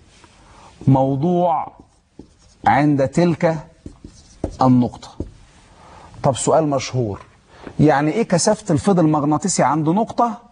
موضوع عند تلك النقطة طب سؤال مشهور يعني ايه كثافة الفيض المغناطيسي عند نقطة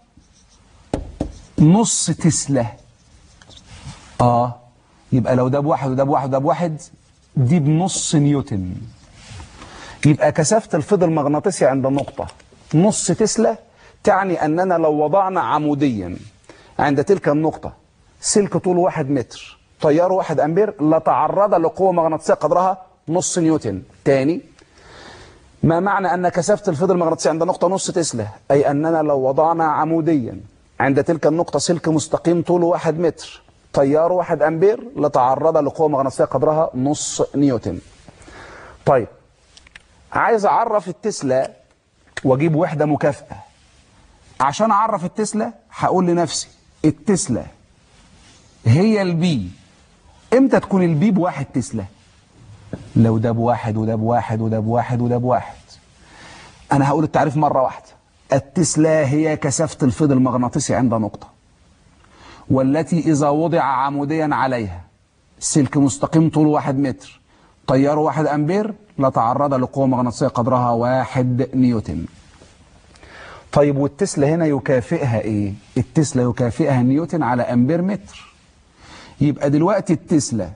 نص تسلا اه يبقى لو ده بواحد وده بواحد وده بواحد دي بنص نيوتن يبقى كثافة الفيض المغناطيسي عند نقطة نص تسلا تعني أننا لو وضعنا عموديا عند تلك النقطة سلك طوله واحد متر تيار واحد أمبير لتعرض لقوة مغناطيسية قدرها نص نيوتن تاني ما معنى أن كثافة الفيض المغناطيسي عند نقطة نص تسلا أي أننا لو وضعنا عموديا عند تلك النقطة سلك مستقيم طوله واحد متر تيار واحد أمبير لتعرض لقوة مغناطيسية قدرها نص نيوتن طيب عايز أعرف التسلا وأجيب وحدة مكافأة عشان أعرف التسلا هقول لنفسي التسلا هي البي امتى تكون البي بواحد تسلا لو ده بواحد وده بواحد وده بواحد وده بواحد أنا هقول التعريف مرة واحدة التسلا هي كثافة الفيض المغناطيسي عند نقطة والتي إذا وضع عموديا عليها سلك مستقيم طوله واحد متر تياره واحد أمبير لتعرض لقوة مغناطيسية قدرها واحد نيوتن طيب والتسلا هنا يكافئها ايه التسلا يكافئها نيوتن على أمبير متر يبقى دلوقتي التسلا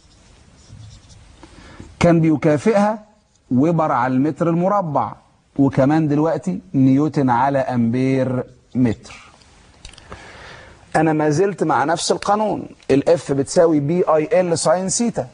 كان بيكافئها وبر على المتر المربع وكمان دلوقتي نيوتن على أمبير متر أنا ما زلت مع نفس القانون الاف بتساوي بي اي ال ساين سيتا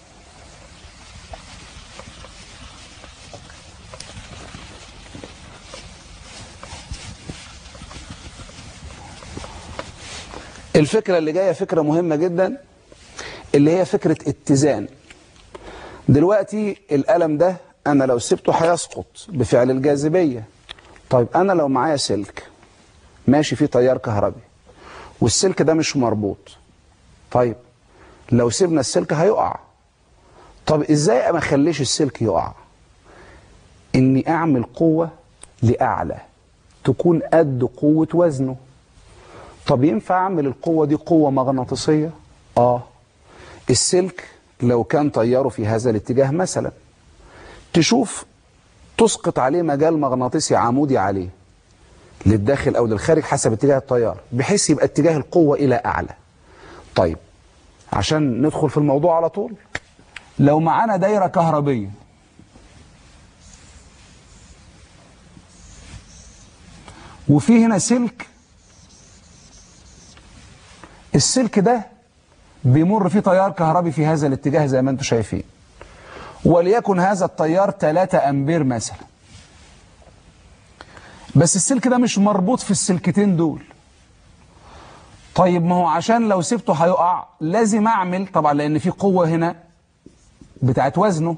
الفكرة اللي جاية فكرة مهمة جدا اللي هي فكرة اتزان دلوقتي القلم ده أنا لو سبته هيسقط بفعل الجاذبية طيب أنا لو معايا سلك ماشي فيه تيار كهربي والسلك ده مش مربوط طيب لو سيبنا السلك هيقع طب ازاي ما اخليش السلك يقع اني اعمل قوة لاعلى تكون قد قوة وزنه طب ينفع اعمل القوة دي قوة مغناطيسية اه السلك لو كان تياره في هذا الاتجاه مثلا تشوف تسقط عليه مجال مغناطيسي عمودي عليه للداخل او للخارج حسب اتجاه التيار بحيث يبقى اتجاه القوة الى اعلى طيب عشان ندخل في الموضوع على طول لو معانا دايرة كهربية وفي هنا سلك السلك ده بيمر فيه تيار كهربي في هذا الاتجاه زي ما انتم شايفين وليكن هذا التيار 3 امبير مثلا بس السلك ده مش مربوط في السلكتين دول طيب ما هو عشان لو سبته هيقع لازم اعمل طبعا لان في قوة هنا بتاعت وزنه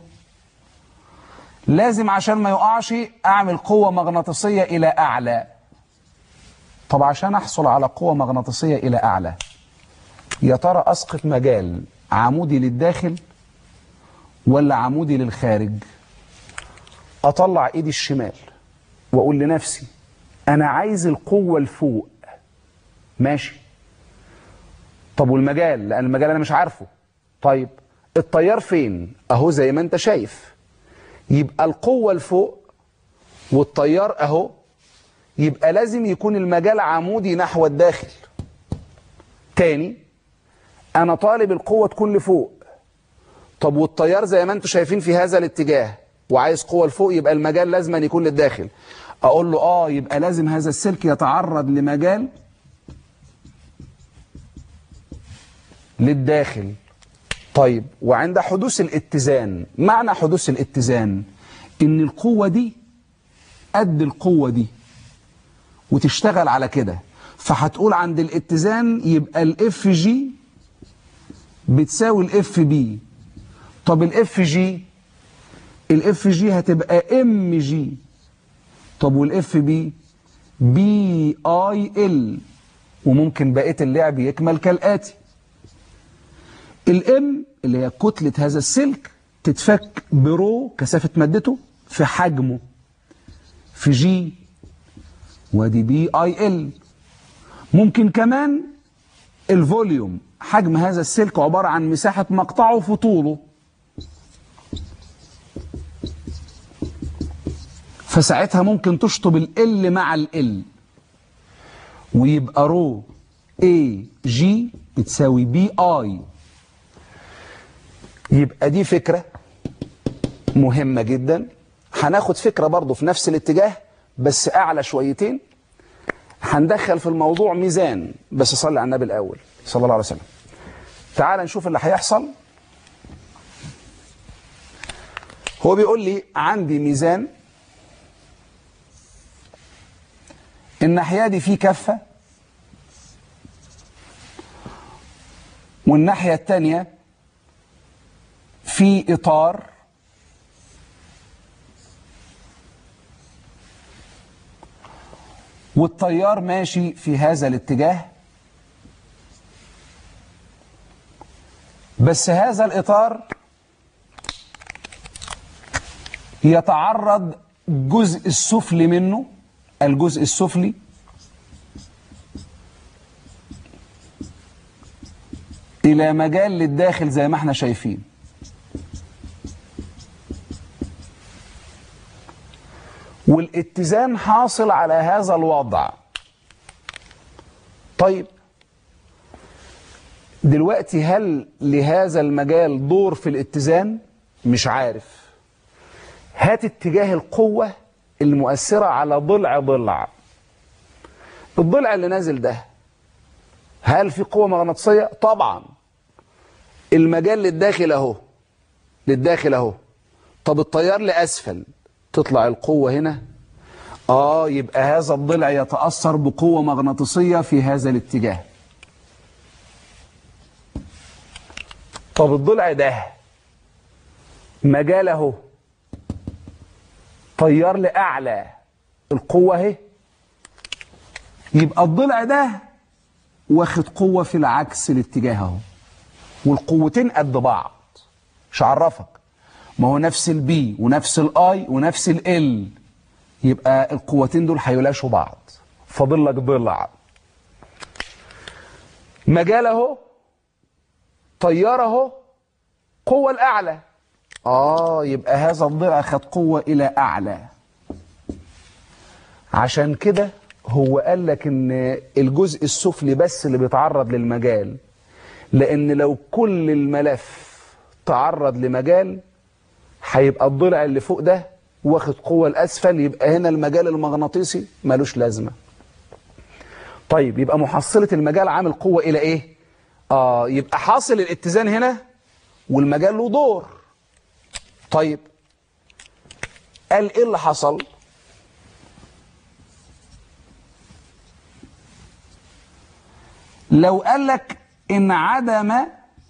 لازم عشان ما يقعش اعمل قوة مغناطيسية الى اعلى طب عشان احصل على قوة مغناطيسية الى اعلى يا ترى اسقط مجال عمودي للداخل ولا عمودي للخارج اطلع ايدي الشمال واقول لنفسي انا عايز القوة لفوق ماشي طب والمجال لان المجال انا مش عارفه طيب التيار فين اهو زي ما انت شايف يبقى القوة لفوق والتيار اهو يبقى لازم يكون المجال عمودي نحو الداخل تاني انا طالب القوة تكون لفوق طب والتيار زي ما انتم شايفين في هذا الاتجاه وعايز قوة لفوق يبقى المجال لازم أن يكون للداخل اقول له اه يبقى لازم هذا السلك يتعرض لمجال للداخل طيب وعند حدوث الاتزان معنى حدوث الاتزان ان القوة دي قد القوة دي وتشتغل على كده فهتقول عند الاتزان يبقى الاف جي بتساوي الاف بي طب الاف جي الاف جي هتبقى ام جي طب والاف بي بي اي ال وممكن بقيه اللعب يكمل كالاتي الام اللي هي كتله هذا السلك تتفك برو كثافه مادته في حجمه في جي وادي بي اي ال ممكن كمان الفوليوم حجم هذا السلك عبارة عن مساحة مقطعه في طوله فساعتها ممكن تشطب ال مع ال ويبقى رو اي جي بتساوي بي اي يبقى دي فكرة مهمة جدا هناخد فكرة برضو في نفس الاتجاه بس أعلى شويتين هندخل في الموضوع ميزان بس صلي على النبي الأول صلى الله عليه وسلم تعال نشوف اللي هيحصل هو بيقول لي عندي ميزان الناحية دي فيه كفة والناحية التانية في إطار والتيار ماشي في هذا الاتجاه بس هذا الإطار يتعرض الجزء السفلي منه الجزء السفلي إلى مجال للداخل زي ما احنا شايفين والاتزان حاصل على هذا الوضع طيب دلوقتي هل لهذا المجال دور في الاتزان مش عارف هات اتجاه القوة المؤثرة على ضلع ضلع الضلع اللي نازل ده هل في قوة مغناطيسية طبعا المجال للداخل اهو للداخل اهو طب التيار لأسفل تطلع القوة هنا اه يبقى هذا الضلع يتأثر بقوة مغناطيسية في هذا الاتجاه طب الضلع ده مجاله تيار لأعلى القوة اهي يبقى الضلع ده واخد قوة في العكس الاتجاه اهو والقوتين قد بعض مش عرفك ما هو نفس البي ونفس الاي ونفس ال يبقى القوتين دول هيلاشوا بعض فاضل لك ضلع مجال اهو طيار اهو قوة الأعلى آه يبقى هذا الضلع خد قوة إلى أعلى عشان كده هو قال لك إن الجزء السفلي بس اللي بيتعرض للمجال لأن لو كل الملف تعرض لمجال هيبقى الضلع اللي فوق ده واخد قوة الأسفل يبقى هنا المجال المغناطيسي ملوش لازمة طيب يبقى محصلة المجال عامل قوة إلى إيه؟ آه يبقى حاصل الاتزان هنا والمجال له دور طيب قال ايه اللي حصل لو قال لك ان عدم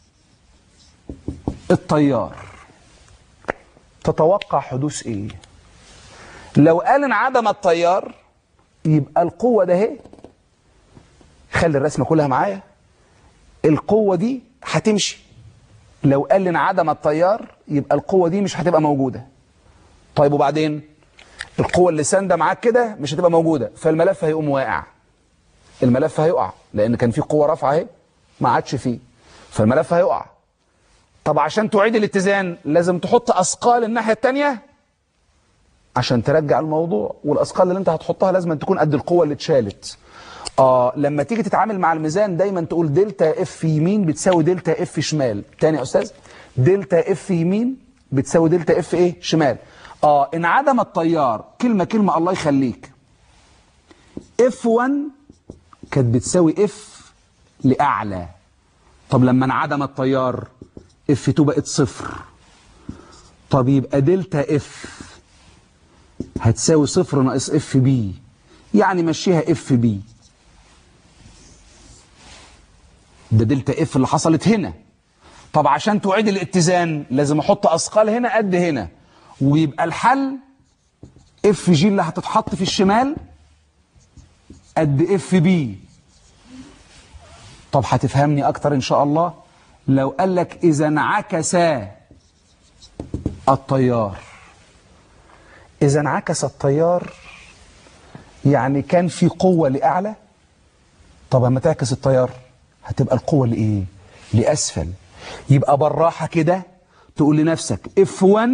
التيار تتوقع حدوث ايه لو قال ان عدم التيار يبقى القوة ده اهي خلي الرسمة كلها معايا القوة دي هتمشي لو قال لنا عدم التيار يبقى القوة دي مش هتبقى موجودة طيب وبعدين القوة اللي ساندة معاك كده مش هتبقى موجودة فالملف هيقوم واقع الملف هيقع لأن كان في قوة رافعة اهي ما عادش فيه فالملف هيقع طب عشان تعيد الاتزان لازم تحط أثقال الناحية التانية عشان ترجع الموضوع والأثقال اللي انت هتحطها لازم أن تكون قد القوة اللي اتشالت آه لما تيجي تتعامل مع الميزان دايما تقول دلتا اف يمين بتساوي دلتا اف شمال تاني يا استاذ دلتا اف يمين بتساوي دلتا اف ايه شمال اه انعدم التيار كلمة كلمة الله يخليك اف 1 كانت بتساوي اف لأعلى طب لما انعدم التيار اف 2 بقت صفر طب يبقى دلتا اف هتساوي صفر ناقص اف بي يعني مشيها اف بي ده دلتا اف اللي حصلت هنا طب عشان تعيد الاتزان لازم احط اثقال هنا قد هنا ويبقى الحل اف جي اللي هتتحط في الشمال قد اف بي طب هتفهمني اكتر ان شاء الله لو قال لك اذا انعكس التيار اذا انعكس التيار يعني كان في قوة لأعلى طب لما تعكس التيار هتبقى القوة لإيه لأسفل يبقى بالراحة كده تقول لنفسك F1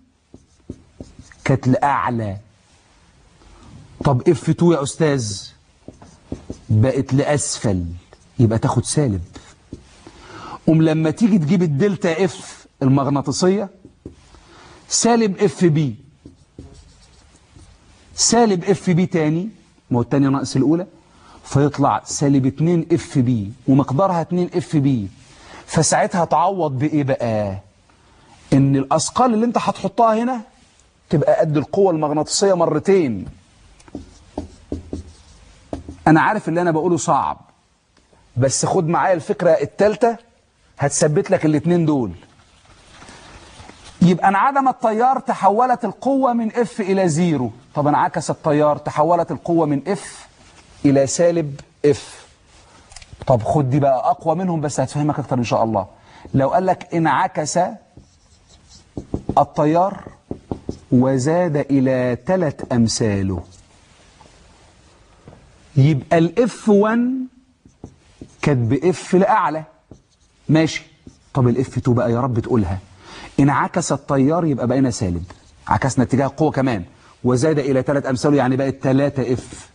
كانت لأعلى طب F2 يا أستاذ بقت لأسفل يبقى تاخد سالب قوم لما تيجي تجيب الدلتا اف المغناطيسية سالب اف بي سالب اف بي تاني ما هو التانية ناقص الأولى فيطلع سالب 2 اف بي ومقدارها 2 اف بي فساعتها تعوض بإيه بقى؟ إن الأثقال اللي أنت هتحطها هنا تبقى قد القوة المغناطيسية مرتين أنا عارف اللي أنا بقوله صعب بس خد معايا الفكرة التالتة هتثبت لك الاتنين دول يبقى انعدم التيار تحولت القوة من اف الى زيرو طب انعكس التيار تحولت القوة من اف الى سالب اف طب خد دي بقى اقوى منهم بس هتفهمك اكتر ان شاء الله لو قال لك انعكس التيار وزاد الى ثلاث امثاله يبقى الاف 1 كانت باف لاعلى ماشي طب الاف 2 بقى يا رب تقولها انعكس التيار يبقى بقينا سالب عكسنا اتجاه القوة كمان وزاد إلى ثلاث أمثاله يعني بقت 3 اف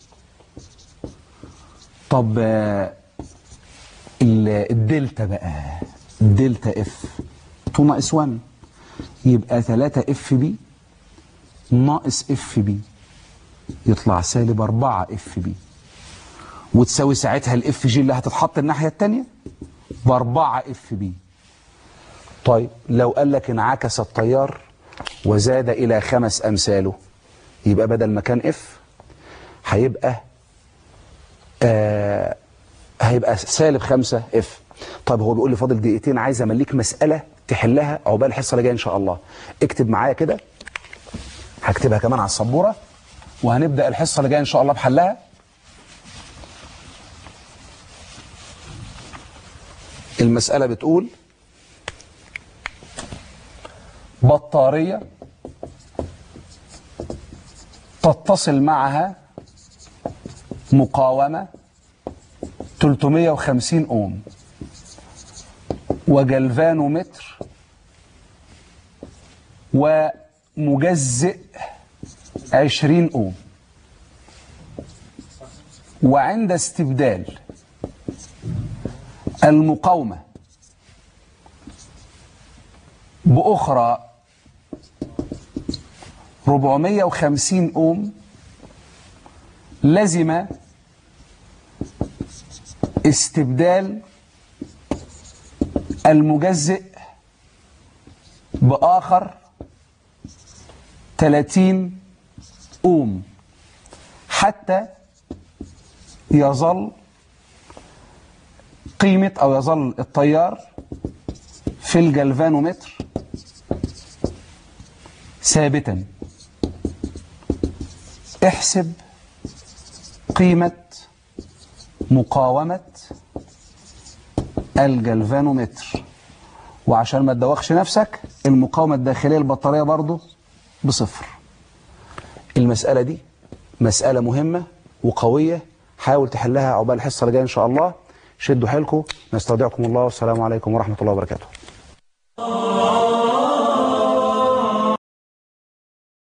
طب آه، ال- الدلتا بقى الدلتا اف 2 ناقص 1 يبقى 3 اف بي ناقص اف بي يطلع سالب 4 اف بي وتساوي ساعتها الاف جي اللي هتتحط الناحية التانية ب 4 اف بي طيب لو قال لك انعكس التيار وزاد إلى خمس أمثاله يبقى بدل ما كان اف هيبقى آه هيبقى سالب خمسة اف طيب هو بيقول لي فاضل دقيقتين عايز امليك مسألة تحلها عقبال الحصة اللي جاية إن شاء الله اكتب معايا كده هكتبها كمان على السبورة وهنبدأ الحصة اللي جاية إن شاء الله بحلها المسألة بتقول بطارية تتصل معها مقاومة 350 أوم وجلفانومتر ومجزئ 20 أوم وعند استبدال المقاومة بأخرى 450 أوم لزم استبدال المجزئ بآخر 30 أوم حتى يظل قيمة أو يظل التيار في الجلفانومتر ثابتا احسب قيمة مقاومة الجلفانومتر وعشان ما تدوخش نفسك المقاومة الداخلية البطارية برضو بصفر المسألة دي مسألة مهمة وقوية حاول تحلها عقبال الحصة اللي جاية إن شاء الله شدوا حيلكم نستودعكم الله والسلام عليكم ورحمة الله وبركاته